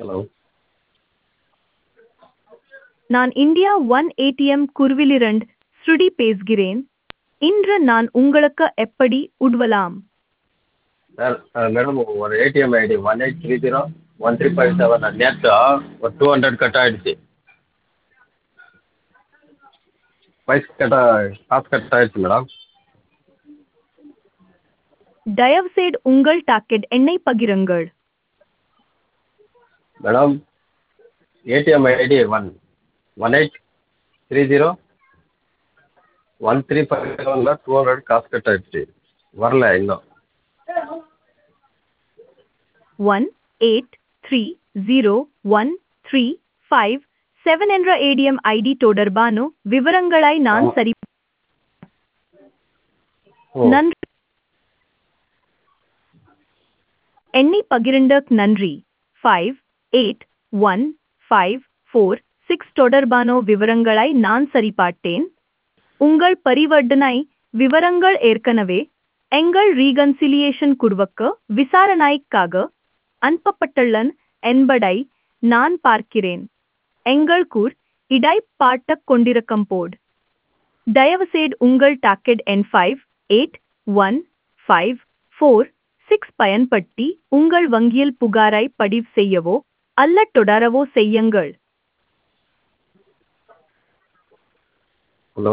Hello நான் India one ATM குருவிலிரண்ட் ஸ்ருடி பேசுகிறேன் இன்று நான் உங்களுக்கு எப்படி உதவலாம் சார் மேடம் ஒரு ATM ID one eight three zero one three five seven நேற்று ஒரு டூ ஹண்ட்ரட் கட் ஆகிடுச்சு பைசா கட்ட காசு கட் ஆகிடுச்சு மேடம் தயவுசெய்து உங்கள் டாக்கெட் எண்ணை பகிருங்கள் madam ATM ID one one eight three zero one three five செவனில் டூ ஹண்ட்ரட் காசு கட் ஆகிடுச்சு வரல இன்னும் one eight three zero one three five seven என்ற ஏடிஎம் ஐடி தொடர்பான விவரங்களை நான் ஆமா. சரி ஓ நன்றி எண்ணி பகிர்ந்தக் நன்றி five eight one five four six தொடர்பான விவரங்களை நான் சரிபார்த்தேன் உங்கள் பரிவர்த்தனை விவரங்கள் ஏற்கனவே எங்கள் ரீகன்சிலியேஷன் குழுவுக்கு விசாரணைக்காக அனுப்பப்பட்டுள்ளன என்பதை நான் பார்க்கிறேன் எங்கள் கூர் இடைப்பாட்டக் கொண்டிருக்கும் போது தயவுசெய்து உங்கள் டாக்கெட் எண் five eight one five four six பயன்படுத்தி உங்கள் வங்கியில் புகாரை பதிவு செய்யவோ அல்ல தொடரவோ செய்யுங்கள் ஹலோ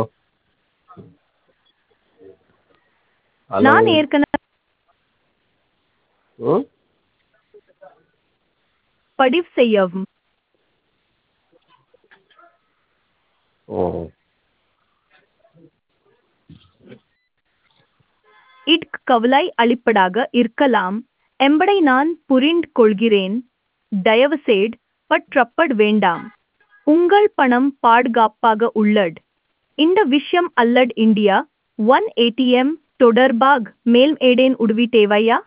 நான் ஹலோ ஏற்கனவே ம் பதிவு செய்யவும் ஓ இட் கவலை அளிப்பதாக இருக்கலாம் என்பதை நான் புரிந்து கொள்கிறேன் தயவுசெய்து பற்றப்பட வேண்டாம் உங்கள் பணம் பாதுகாப்பாக உள்ளது இந்த விஷயம் அல்லது இந்தியா ஒன் ஏடிஎம் தொடர்பாக மேல் ஏடேன் உதவி தேவையா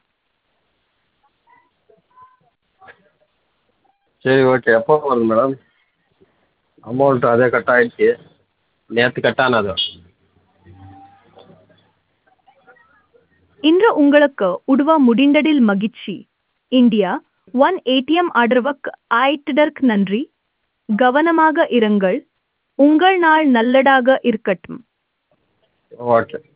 சரி ஓகே எப்போ வருது மேடம் அமௌண்ட் அதே கட் ஆகிடுச்சு நேற்று கட் ஆனது இன்று உங்களுக்கு உதவ முடிந்ததில் மகிழ்ச்சி இந்தியா ஒன் ஏடிஎம் ஆதரவுக்கு ஆயிட்டதற்கு நன்றி கவனமாக இருங்கள் உங்கள் நாள் நல்லதாக இருக்கட்டும் ஓகே